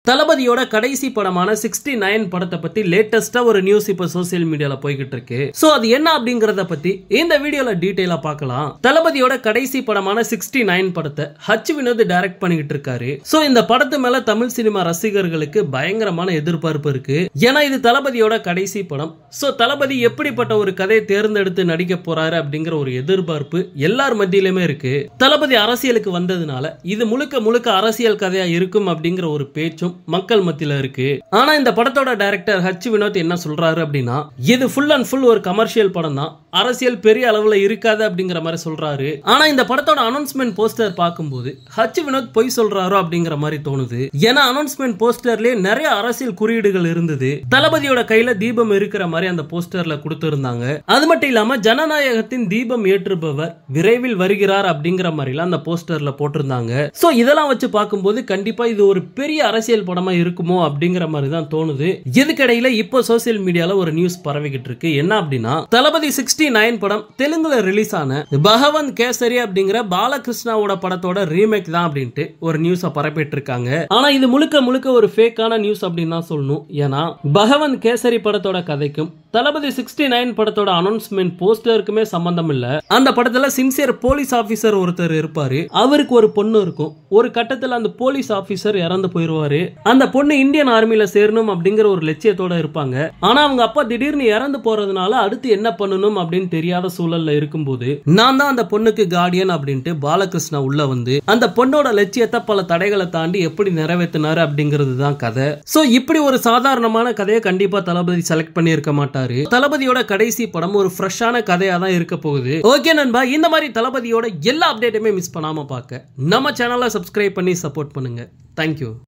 தளபதியோட கடைசி படமான சிக்ஸ்டி நைன் படத்தை பத்தி லேட்டஸ்டா ஒரு நியூஸ் இப்ப சோசியல் மீடியால போய்கிட்டு இருக்கு சோ அது என்ன அப்படிங்கறத பத்தி இந்த வீடியோல டீடைலா பார்க்கலாம் தளபதியோட கடைசி படமான சிக்ஸ்டி நைன் படத்தை ஹச் வினோத் டைரக்ட் பண்ணிக்கிட்டு இருக்காரு சோ இந்த படத்து மேல தமிழ் சினிமா ரசிகர்களுக்கு பயங்கரமான எதிர்பார்ப்பு இருக்கு ஏன்னா இது தளபதியோட கடைசி படம் சோ தளபதி எப்படிப்பட்ட ஒரு கதையை தேர்ந்தெடுத்து நடிக்க போறாரு அப்படிங்கிற ஒரு எதிர்பார்ப்பு எல்லார் மத்தியிலுமே இருக்கு தளபதி அரசியலுக்கு வந்ததுனால இது முழுக்க முழுக்க அரசியல் கதையா இருக்கும் அப்படிங்கிற ஒரு பேச்சும் மக்கள் மத்தியில இருக்கு ஆனா இந்த படத்தோட டைரக்டர் ஹச் வினோத் என்ன சொல்றாரு அப்படின்னா இது ஃபுல் அண்ட் ஃபுல் ஒரு கமர்ஷியல் படம் தான் அரசியல் பெரிய அளவுல இருக்காது அப்படிங்கிற மாதிரி சொல்றாரு ஆனா இந்த படத்தோட அனௌன்ஸ்மெண்ட் போஸ்டர் பார்க்கும்போது ஹச் வினோத் பொய் சொல்றாரோ அப்படிங்கிற மாதிரி தோணுது ஏன்னா அனௌன்ஸ்மெண்ட் போஸ்டர்லயே நிறைய அரசியல் குறியீடுகள் இருந்தது தளபதியோட கையில தீபம் இருக்கிற மாதிரி அந்த போஸ்டர்ல கொடுத்திருந்தாங்க அது மட்டும் இல்லாம ஜனநாயகத்தின் தீபம் ஏற்றுபவர் விரைவில் வருகிறார் அப்படிங்கிற மாதிரிலாம் அந்த போஸ்டர்ல போட்டிருந்தாங்க சோ இதெல்லாம் வச்சு பார்க்கும்போது கண்டிப்பா இது ஒரு பெரிய அரசியல் படமா இருக்குமோ அப்படிங்கிற மாதிரி தான் தோணுது இதுக்கிடையில இப்போ சோசியல் மீடியால ஒரு நியூஸ் பரவிக்கிட்டு இருக்கு என்ன அப்படின்னா தளபதி சிக்ஸ்டி நைன் படம் தெலுங்குல ரிலீஸ் ஆன பகவந்த் கேசரி அப்படிங்கிற பாலகிருஷ்ணாவோட படத்தோட ரீமேக் தான் அப்படின்ட்டு ஒரு நியூஸ பரப்பிட்டு இருக்காங்க ஆனா இது முழுக்க முழுக்க ஒரு ஃபேக்கான நியூஸ் அப்படின்னு தான் சொல்லணும் ஏன்னா பகவந்த் கேசரி படத்தோட கதைக்கும் தளபதி சிக்ஸ்டி நைன் படத்தோட அனௌன்ஸ்மெண்ட் போஸ்டருக்குமே சம்பந்தம் இல்ல அந்த படத்துல சின்சியர் போலீஸ் ஆபீசர் ஒருத்தர் இருப்பாரு அவருக்கு ஒரு பொண்ணு இருக்கும் ஒரு கட்டத்துல அந்த போலீஸ் ஆபீசர் இறந்து போயிருவாரு அந்த பொண்ணு இந்தியன் ஆர்மில சேரணும் அப்படிங்கிற ஒரு லட்சியத்தோட இருப்பாங்க ஆனா அவங்க அப்பா திடீர்னு இறந்து போறதுனால அடுத்து என்ன பண்ணணும் அப்படின்னு தெரியாத சூழல்ல இருக்கும்போது நான் தான் அந்த பொண்ணுக்கு கார்டியன் அப்படின்ட்டு பாலகிருஷ்ணா உள்ள வந்து அந்த பொண்ணோட லட்சியத்தை பல தடைகளை தாண்டி எப்படி நிறைவேற்றினாரு அப்படிங்கிறது தான் கதை சோ இப்படி ஒரு சாதாரணமான கதையை கண்டிப்பா தளபதி செலக்ட் பண்ணி இருக்க மாட்டாரு தளபதியோட கடைசி படம் ஒரு ஃப்ரெஷ்ஷான கதையா தான் இருக்க போகுது ஓகே நண்பா இந்த மாதிரி தளபதியோட எல்லா அப்டேட்டுமே மிஸ் பண்ணாம பார்க்க நம்ம சேனலை சப்ஸ்கிரைப் பண்ணி சப்போர்ட் பண்ணுங்க தேங்க்யூ